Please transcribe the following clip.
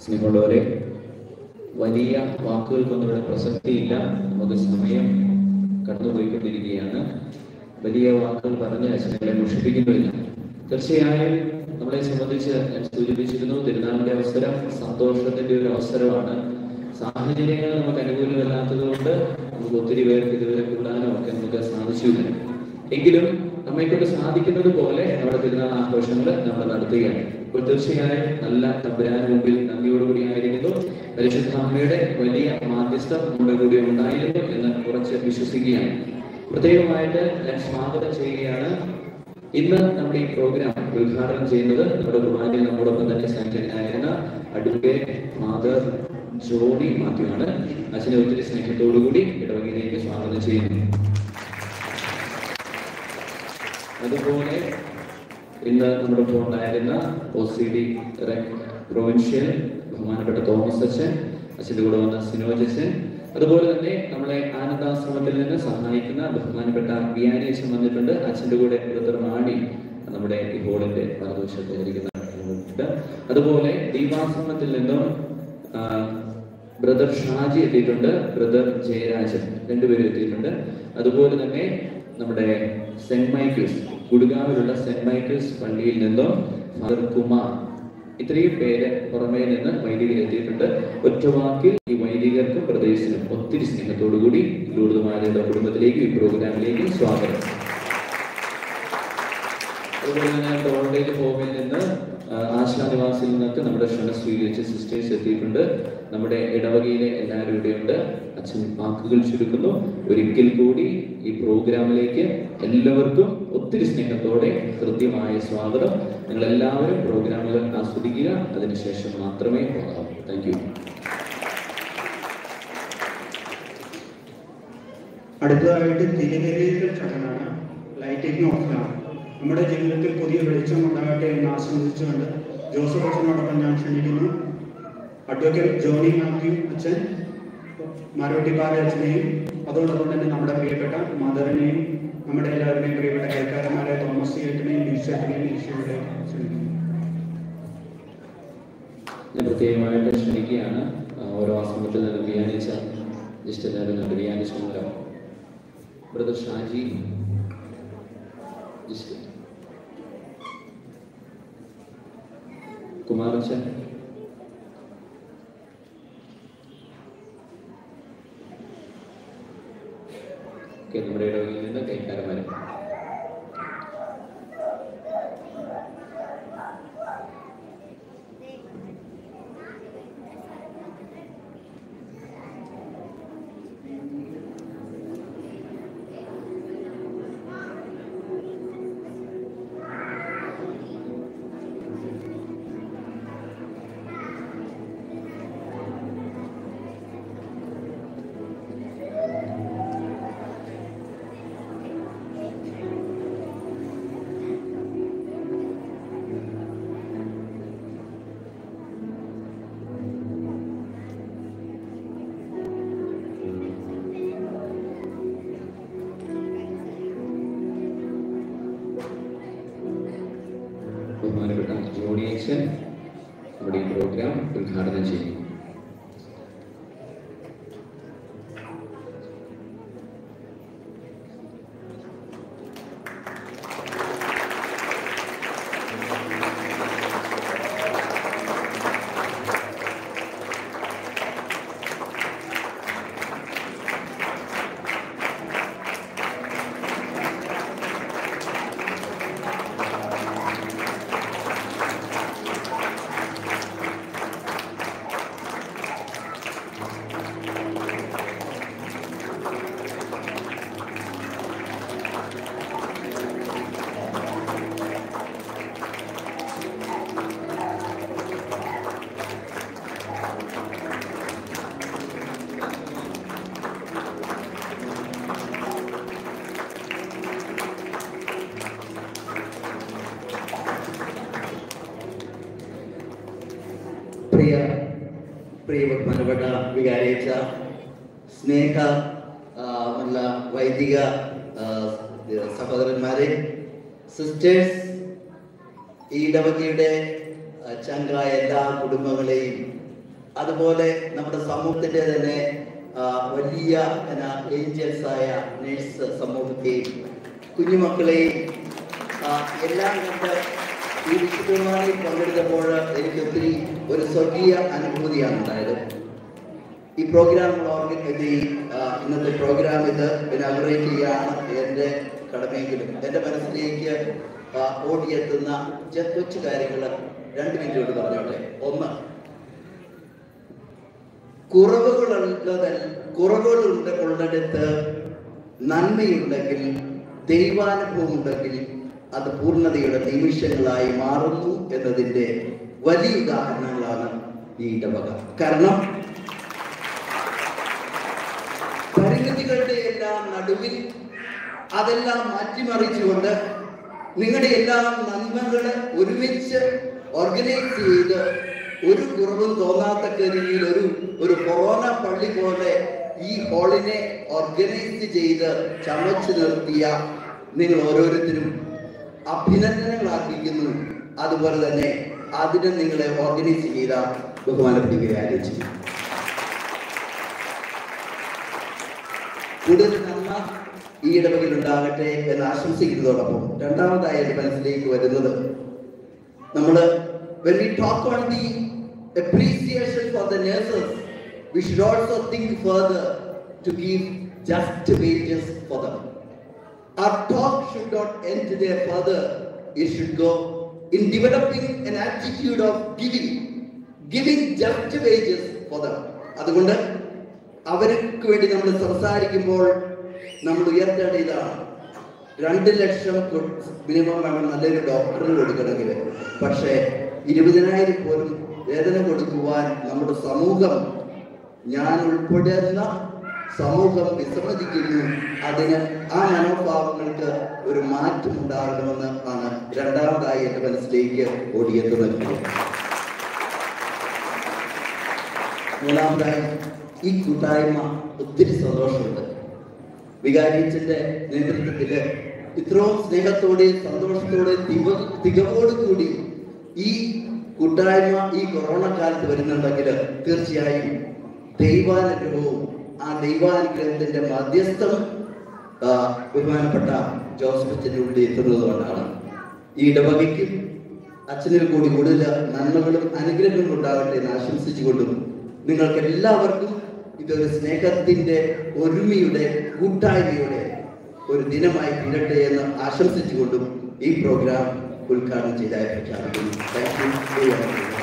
സ്നേഹമുള്ളവരെ വലിയ വാക്കുകൾക്കൊന്നും ഇവിടെ പ്രസക്തിയില്ല നമുക്ക് സമയം കടന്നുപോയിക്കൊണ്ടിരിക്കുകയാണ് വലിയ വാക്കുകൾ പറഞ്ഞ് അച്ഛനെ മുഷിപ്പിക്കുന്നില്ല തീർച്ചയായും നമ്മളെ സംബന്ധിച്ച് ഞാൻ സൂചിപ്പിച്ചിരുന്നു തിരുനാളിന്റെ അവസരം സന്തോഷത്തിന്റെ ഒരു അവസരമാണ് സാഹചര്യങ്ങൾ നമുക്ക് അനുകൂലമല്ലാത്തത് കൊണ്ട് നമുക്ക് ഒത്തിരി പേർക്ക് ഇതുവരെ കൂടാനോ ഒക്കെ നമുക്ക് സാധിച്ചില്ല എങ്കിലും നമ്മെക്കൊണ്ട് സാധിക്കുന്നത് പോലെ നമ്മുടെ തിരുനാൾ ആഘോഷങ്ങൾ നമ്മൾ നടത്തുകയാണ് ഇപ്പോൾ തീർച്ചയായും നല്ല തമ്പുരാന് മുമ്പിൽ നന്ദിയോടുകൂടി ആയിരിക്കുന്നു പരിശുദ്ധ അമ്മയുടെ വലിയ മാധ്യസ്ഥം നമ്മുടെ കൂടെ ഉണ്ടായിരുന്നു എന്ന് കുറച്ച് വിശ്വസിക്കുകയാണ് പ്രത്യേകമായിട്ട് ഞാൻ സ്വാഗതം ചെയ്യുകയാണ് ഇന്ന് നമ്മുടെ ഈ പ്രോഗ്രാം ഉദ്ഘാടനം ചെയ്യുന്നത് നമ്മുടെ കുർബാനയിൽ നമ്മോടൊപ്പം തന്നെ സാന്നിധ്യനായിരുന്ന അഡ്വക്കേറ്റ് ഫാദർ ജോണി മാത്യു ആണ് അച്ഛനെ ഒത്തിരി സ്നേഹത്തോടുകൂടി ഇടവകയിലേക്ക് സ്വാഗതം ചെയ്യുന്നു അതുപോലെ ഇന്ന് നമ്മുടെ ഒപ്പം ഉണ്ടായിരുന്ന ഒ സി ഡി പ്രൊവിൻഷ്യൽ ബഹുമാനപ്പെട്ട തോമസ് അച്ഛൻ അച്ഛൻ്റെ കൂടെ വന്ന സിനോജ് അച്ഛൻ അതുപോലെ തന്നെ നമ്മളെ ആനന്ദാശ്രമത്തിൽ നിന്ന് സഹായിക്കുന്ന ബഹുമാനപ്പെട്ട വിയാനി അച്ഛൻ വന്നിട്ടുണ്ട് അച്ഛൻ്റെ കൂടെ ബ്രദർ മാണി നമ്മുടെ ഈ ഹോളിന്റെ വലതുവശത്ത് ഇരിക്കുന്ന അതുപോലെ ദീപാശ്രമത്തിൽ നിന്നും ആ, ബ്രദർ ഷാജി എത്തിയിട്ടുണ്ട് ബ്രദർ ജയരാജൻ രണ്ടുപേരും എത്തിയിട്ടുണ്ട് അതുപോലെ തന്നെ നമ്മുടെ സെന്റ് മൈക്കിൾസ് ഗുഡ്ഗാവിലുള്ള സെന്റ് മൈക്കിൾസ് പള്ളിയിൽ നിന്നും ഫാദർ കുമാർ ഇത്രയും പേര് പുറമേ നിന്ന് വൈദികർ എത്തിയിട്ടുണ്ട് ഒറ്റവാക്കിൽ ഈ വൈദികർക്കും പ്രദേശത്തിനും ഒത്തിരി സ്നേഹത്തോടുകൂടി ലൂർദുമാരുടെ കുടുംബത്തിലേക്കും ഈ പ്രോഗ്രാമിലേക്കും സ്വാഗതം അതുപോലെ തന്നെ ടോണ്ടേജ് ഹോമിൽ നിന്ന് ആ, ആശാനിവാസിൽ നിന്നൊക്കെ നമ്മുടെ ക്ഷണം സ്വീകരിച്ച സിസ്റ്റേഴ്സ് എത്തിയിട്ടുണ്ട് നമ്മുടെ ഇടവകയിലെ എല്ലാവരും ഇവിടെയുണ്ട് അച്ഛൻ വാക്കുകൾ ചുരുക്കുന്നു ഒരിക്കൽ കൂടി ഈ പ്രോഗ്രാമിലേക്ക് എല്ലാവർക്കും ഒത്തിരി സ്നേഹത്തോടെ കൃത്യമായ സ്വാഗതം നിങ്ങൾ എല്ലാവരും പ്രോഗ്രാമുകൾ ആസ്വദിക്കുക അതിനുശേഷം മാത്രമേ പോകാവൂ താങ്ക് യു അടുത്തതായിട്ട് തിരിതെളിയിക്കൽ ചടങ്ങാണ് ലൈറ്റിംഗ് ഓഫാണ് നമ്മുടെ ജീവിതത്തിൽ പുതിയ വെളിച്ചം ഉണ്ടാകട്ടെ എന്ന് ആശംസിച്ചുകൊണ്ട് ജോസഫ് അച്ഛനോടൊപ്പം ഞാൻ ക്ഷണിക്കുന്നു അഡ്വക്കേറ്റ് ജോണി മാത്യു അച്ഛൻ മരോട്ടിപ്പാറ അച്ഛനെയും അതോടൊപ്പം തന്നെ നമ്മുടെ പ്രിയപ്പെട്ട മദറിനെയും നമ്മുടെ എല്ലാവരുടെയും പ്രിയപ്പെട്ട കൈക്കാരന്മാരെ തോമസ് ചേട്ടനെയും ഈശ്വരനെയും ഈശോയുടെ ക്ഷണിക്കുന്നു ഞാൻ പ്രത്യേകമായിട്ട് ക്ഷണിക്കുകയാണ് ആ, ഓരോ ആശ്രമത്തിൽ നിന്ന് വ്യാനിച്ച ജസ്റ്റ് എല്ലാവരും നിന്ന് വ്യാനിച്ചുണ്ടല്ലോ ബ്രദർ ഷാജി ജസ്റ്റ് കുമാരച്ചൻ ഓക്കെ നമ്മുടെ ഇടവകയിൽ നിന്ന് കൈക്കാരന്മാരെ ബഹുമാനപ്പെട്ട ജോണി അച്ഛൻ നമ്മുടെ ഈ പ്രോഗ്രാം ഉദ്ഘാടനം ചെയ്യും പ്രിയ പ്രിയ ബഹുമാനപ്പെട്ട വികാരിച്ച സ്നേഹ ആ, ഉള്ള വൈദിക ആ, സഹോദരന്മാരെ സിസ്റ്റേഴ്സ് ഈ ഇടവകയുടെ ആ, ചങ്കായ എല്ലാ കുടുംബങ്ങളെയും അതുപോലെ നമ്മുടെ സമൂഹത്തിന്റെ തന്നെ ആ, വലിയ ഏഞ്ചൽസ് ആയ നേഴ്സ് സമൂഹത്തെയും കുഞ്ഞുമക്കളെയും ആ, എല്ലാം കണ്ട് ഈ വിശുദ്ധമായി പങ്കെടുത്തപ്പോൾ എനിക്ക് ഒത്തിരി ഒരു സ്വർഗീയ അനുഭൂതിയാണ് ഉണ്ടായത് ഈ പ്രോഗ്രാം ഓർഗനൈസ് ഈ ആ, ഇന്നത്തെ പ്രോഗ്രാം ഇത് ഇനാഗുറേറ്റ് ചെയ്യാണ് എൻ്റെ കടമയെങ്കിലും എൻ്റെ മനസ്സിലേക്ക് ആ, ഓടിയെത്തുന്ന ചെ- കൊച്ചു കാര്യങ്ങൾ രണ്ട് മിനിറ്റ് കൊണ്ട് പറഞ്ഞോട്ടെ ഒന്ന് കുറവുകളുള്ളത് കുറവുകളുണ്ട് ഉള്ളിടത്ത് നന്മയുണ്ടെങ്കിൽ ദൈവാനുഭവം ഉണ്ടെങ്കിൽ അത് പൂർണ്ണതയുടെ നിമിഷങ്ങളായി മാറുന്നു എന്നതിൻ്റെ വലിയ ഉദാഹരണങ്ങളാണ് ഈ ഇടവക കാരണം പരിമിതികളുടെ എല്ലാം നടുവിൽ അതെല്ലാം മാറ്റിമറിച്ചുകൊണ്ട് നിങ്ങളുടെ എല്ലാ നന്മകളെ ഒരുമിച്ച് ഓർഗനൈസ് ചെയ്ത് ഒരു കുറവും തോന്നാത്തക്ക രീതിയിൽ ഒരു ഒരു കൊറോണ പള്ളി പോലെ ഈ ഹാളിനെ ഓർഗനൈസ് ചെയ്ത് ചമച്ചു നിർത്തിയ നിങ്ങൾ ഓരോരുത്തരും അഭിനന്ദനങ്ങൾ അർഹിക്കുന്നു അതുപോലെ തന്നെ അതിനെ നിങ്ങളെ ഓർഗനൈസ് ചെയ്ത ബഹുമാനപ്പെടുകയാണ് ചെയ്യും കൂടുതൽ നന്മ ഈ ഇടവകയിൽ ഉണ്ടാകട്ടെ എന്ന് ആശംസിക്കുന്നതോടൊപ്പം രണ്ടാമതായി എൻ്റെ മനസ്സിലേക്ക് വരുന്നത് നമ്മൾ when we talk on the appreciation for the nurses we should also think further to give just wages for them our talk should not end there further it should go in developing an attitude of giving giving just wages for them അതുകൊണ്ട് അവർക്ക് വേണ്ടി നമ്മൾ സംസാരിക്കുമ്പോൾ നമ്മൾ ഉയർത്തേണ്ട ഇതാണ് രണ്ട് ലക്ഷം minimum വേണം നല്ലൊരു ഡോക്ടറിന് കൊടുക്കണമെങ്കിൽ പക്ഷേ ഇരുപതിനായിരം പോലും വേതന കൊടുക്കുവാൻ നമ്മുടെ സമൂഹം ഞാൻ ഉൾപ്പെടുന്ന സമൂഹം വിസമ്മതിക്കുന്നു അതിന് ആ മനോഭാവങ്ങൾക്ക് ഒരു മാറ്റം ഉണ്ടാകണമെന്ന് ആണ് രണ്ടാമതായി എൻ്റെ മനസ്സിലേക്ക് ഓടിയെത്തുന്നത് മൂന്നാമതായി ഈ കൂട്ടായ്മ ഒത്തിരി സന്തോഷമുണ്ട് വികാരിച്ചന്റെ നേതൃത്വത്തില് ഇത്രയും സ്നേഹത്തോടെ സന്തോഷത്തോടെ തിക തികവോട് കൂടി ഈ കൂട്ടായ്മ ഈ കൊറോണ കാലത്ത് വരുന്നുണ്ടെങ്കിൽ തീർച്ചയായും ദൈവാനുഗ്രഹവും ആ ദൈവാനുഗ്രഹത്തിന്റെ മധ്യസ്ഥം ആ, ബഹുമാനപ്പെട്ട ജോസഫ് അച്ഛനുള്ളിൽ എത്തുന്നത് കൊണ്ടാണ് ഈ ഇടവകയ്ക്കും അച്ഛനിൽ കൂടി കൂടുതൽ നന്മകളും അനുഗ്രഹങ്ങളും ഉണ്ടാകട്ടെ എന്ന് ആശംസിച്ചുകൊണ്ടും നിങ്ങൾക്ക് എല്ലാവർക്കും ഇതൊരു സ്നേഹത്തിന്റെ ഒരുമയുടെ കൂട്ടായ്മയുടെ ഒരു ദിനമായി തീരട്ടെ എന്ന് ആശംസിച്ചുകൊണ്ടും ഈ പ്രോഗ്രാം ഉദ്ഘാടനം ചെയ്തതായി പ്രഖ്യാപിക്കുന്നു താങ്ക് യു